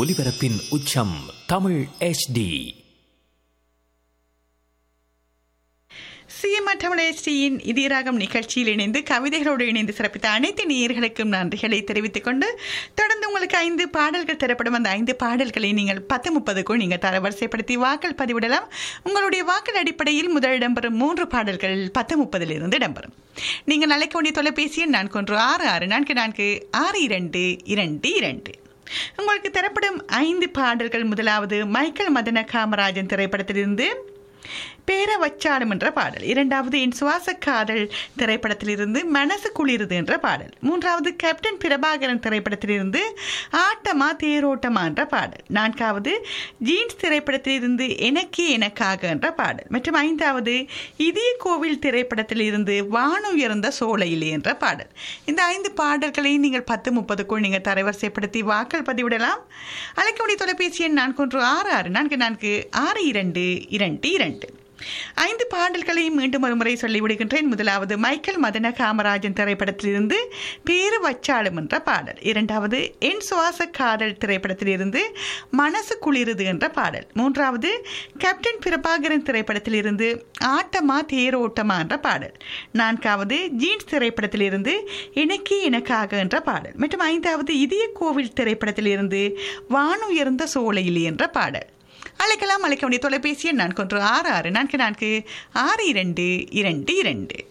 ஒலிபரப்பின் உச்சம் தமிழ் HD சிஎம்ஆ தமிழச்சியின் இதயராகம் நிகழ்ச்சியில் இணைந்து கவிதைகளோடு இணைந்து சிறப்பித்த அனைத்து நேயர்களுக்கும் நன்றிகளை தெரிவித்துக் கொண்டு தொடர்ந்து உங்களுக்கு ஐந்து பாடல்கள் தரப்படும் அந்த ஐந்து பாடல்களை நீங்கள் பத்து முப்பதுக்குள் நீங்கள் தரவரிசைப்படுத்தி வாக்கள் பதிவிடலாம் உங்களுடைய வாக்கள் அடிப்படையில் முதல் இடம்பெறும் மூன்று பாடல்கள் பத்து முப்பதிலிருந்து இடம்பெறும் நீங்கள் அழைக்க வேண்டிய தொலைபேசி எண் நான்கு ஒன்று ஆறு ஆறு நான்கு நான்கு ஆறு இரண்டு இரண்டு இரண்டு உங்களுக்கு தரப்படும் ஐந்து பாடல்கள் முதலாவது மைக்கேல் மதன காமராஜன் திரைப்படத்திலிருந்து பேர வச்சாடும் என்ற பாடல் இரண்டாவது என் சுவாச காதல் திரைப்படத்திலிருந்து மனசு குளிருது என்ற பாடல் மூன்றாவது கேப்டன் பிரபாகரன் திரைப்படத்திலிருந்து ஆட்டமா தேரோட்டமா என்ற பாடல் நான்காவது ஜீன்ஸ் திரைப்படத்திலிருந்து எனக்கே எனக்காக என்ற பாடல் மற்றும் ஐந்தாவது இதய கோவில் திரைப்படத்திலிருந்து வானுயர்ந்த சோலையிலே என்ற பாடல் இந்த ஐந்து பாடல்களை நீங்கள் பத்து முப்பதுக்குள் நீங்கள் தரவரிசைப்படுத்தி வாக்கள் பதிவிடலாம் அழைக்க வேண்டிய தொலைபேசி எண் நான்கு ஒன்று ஆறு ஆறு நான்கு நான்கு ஆறு இரண்டு இரண்டு இரண்டு ஐந்து பாடல்களை மீண்டும் ஒரு முறை சொல்லிவிடுகின்றேன் முதலாவது மைக்கேல் மதன காமராஜன் திரைப்படத்திலிருந்து பேரு வச்சாலும் என்ற பாடல் இரண்டாவது என் சுவாச காதல் திரைப்படத்திலிருந்து மனசு குளிருது என்ற பாடல் மூன்றாவது கேப்டன் பிரபாகரன் திரைப்படத்திலிருந்து ஆட்டமா தேரோட்டமா என்ற பாடல் நான்காவது ஜீன்ஸ் திரைப்படத்திலிருந்து எனக்கே எனக்காக என்ற பாடல் மற்றும் ஐந்தாவது இதய கோவில் திரைப்படத்திலிருந்து வானுயர்ந்த சோலையிலே என்ற பாடல் அழைக்கலாம் அழைக்க வேண்டிய தொலைபேசி எண் நான்கு ஒன்று ஆறு ஆறு நான்கு நான்கு ஆறு இரண்டு இரண்டு இரண்டு